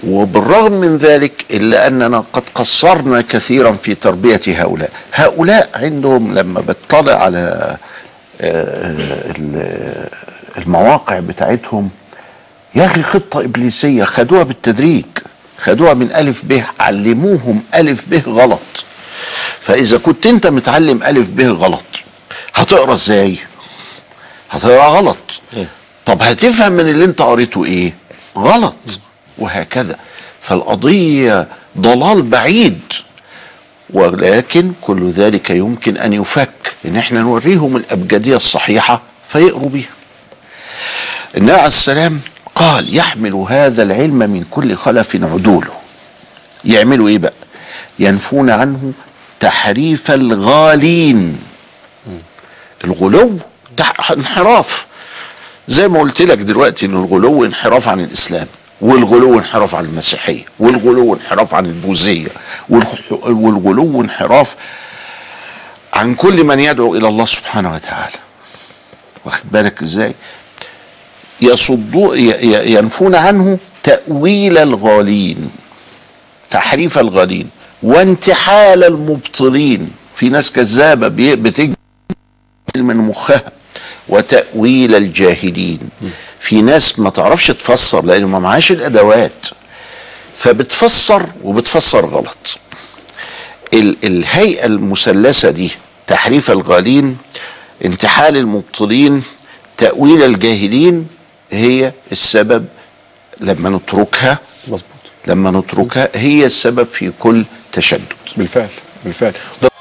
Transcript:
وبالرغم من ذلك إلا أننا قد قصرنا كثيرا في تربية هؤلاء هؤلاء عندهم لما بتطلع على آه، ال- المواقع بتاعتهم يا أخي خطة إبليسية خدوها بالتدريج خدوها من ألف به علموهم ألف به غلط فإذا كنت أنت متعلم ألف به غلط هتقرأ إزاي هتقرأ غلط طب هتفهم من اللي انت قريته ايه غلط وهكذا فالقضية ضلال بعيد ولكن كل ذلك يمكن ان يفك ان احنا نوريهم الابجدية الصحيحة فيقروا بيها النبي عليه السلام قال يحمل هذا العلم من كل خلف عدوله يعملوا ايه بقى ينفون عنه تحريف الغالين الغلو تح- انحراف زي ما قلت لك دلوقتي ان الغلو انحراف عن الاسلام والغلو انحراف عن المسيحيه والغلو انحراف عن البوذيه والخ- والغلو انحراف عن كل من يدعو الى الله سبحانه وتعالى واخد بالك ازاي يصدوا ي- ي- ينفون عنه تأويل الغالين تحريف الغالين وانتحال المبطلين في ناس كذابة بي- بتجي من مخها وتأويل الجاهلين في ناس ما تعرفش تفسر لأنه ما معهاش الأدوات فبتفسر وبتفسر غلط ال الهيئة المثلثة دي تحريف الغالين انتحال المبطلين تأويل الجاهلين هي السبب لما نتركها مظبوط لما نتركها هي السبب في كل تشدد بالفعل بالفعل ده